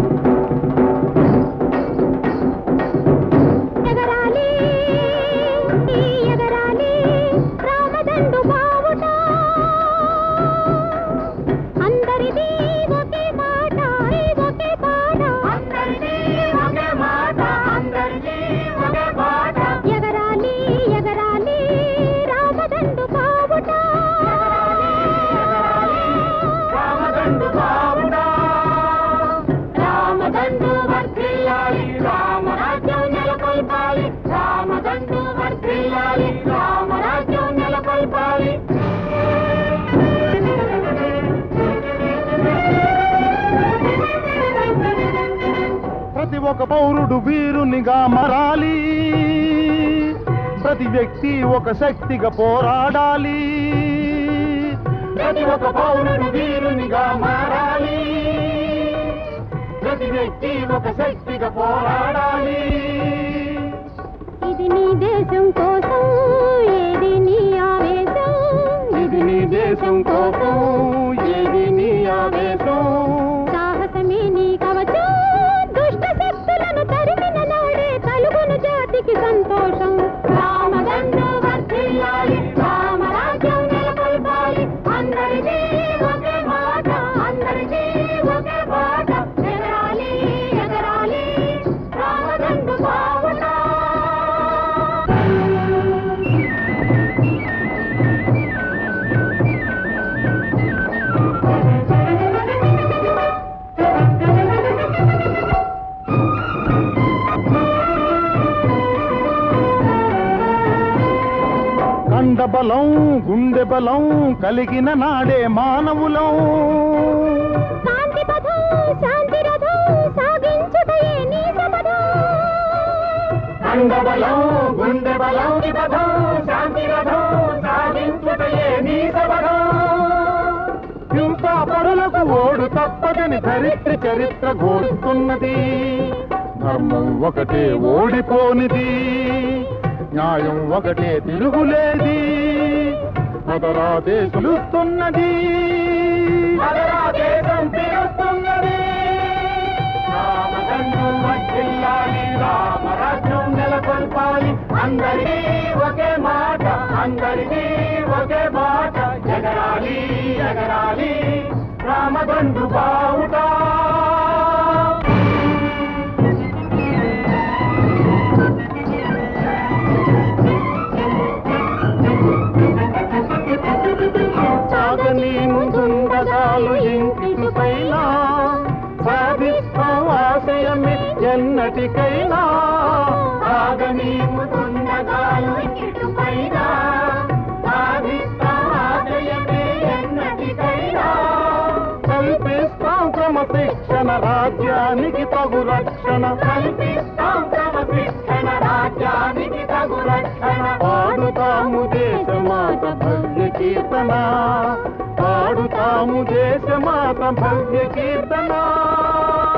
ఎగరాలి ఈ ఎగరాలి రామదండు బావుట అందరిది ఒకే మాట ఈ ఒకే పాట అందరిది ఒకే మాట అందరిది ఒకే పాట ఎగరాలి ఎగరాలి రామదండు బావుట రామదండు బావుట రామదండు వర్ధిల్లాలి రామరాజ్యం నెలకొల్పాలి రామదండు వర్ధిల్లాలి రామరాజ్యం నెలకొల్పాలి ప్రతి ఒక్క పౌరుడు వీరునిగా మారాలి ప్రతి వ్యక్తి ఒక శక్తిగా పోరాడాలి ప్రతి ఒక్క పౌరుడు వీరునిగా మారాలి ప్రతి వ్యక్తి ఒక శక్తిగా పోరాడాలి ఇది నీ దేశం కోసం ఏది నీ ఆవేశం ఇది నీ దేశం కోసం ఏది నీ ఆవేశం సాహసమే నీ కవచం దుష్ట శక్తులను తరిమిన నాడే కలుగును జాతికి సంతోషం రామదండు వర్ధిల్లాలి రామరాజ్యం నెలకొల్పాలి అందరిది ఒకే మాట అందరిది ఒకే పాట ఎగరాలి ఎగరాలి రామదండు బావుట కండ బలం గుండె బలం కలిగిన నాడే మానవులం శాంతి పథం శాంతి రథం సాగించుటయే నీ శపథం కండబలం గుండె బలం పదం శాంతి రథం సాధించుటయే నీ సబలం హింసా పరులకు ఓడు తప్పదని ధరిత్రి చరిత్ర ఘోషిస్తున్నది ధర్మం ఒకటే ఓడిపోనిది న్యాయం ఒకటే తిరుగులేది అదరా దేశులుస్తున్నది అదరా దేశం పిలుస్తున్నది రామదండు వర్ధిల్లాలి రామరాజ్యం నెలకొల్పాలి అందరికీ ఒకే మాట అందరికీ ఒకే మాట ఎగరాలి ఎగరాలి రామదండు బావుట సాగని ముందుండగాలు ఇంటిపైన సాధిస్తాం ఆశయమే ఎన్నటికైనా సాగని ముందుండగాలు ఇంటిపైన సాధిస్తాం ఆశయమే ఎన్నటికైనా కల్పిస్తాం క్రమశిక్షణ రాజ్యానికి తగు రక్షణ కల్పిస్తాం క్రమశిక్షణ రాజ్యానికి తగు రక్షణ పాడుతాము దేశమాత భవ్య కీర్తన పాడుతాము దేశమాత భవ్య కీర్తన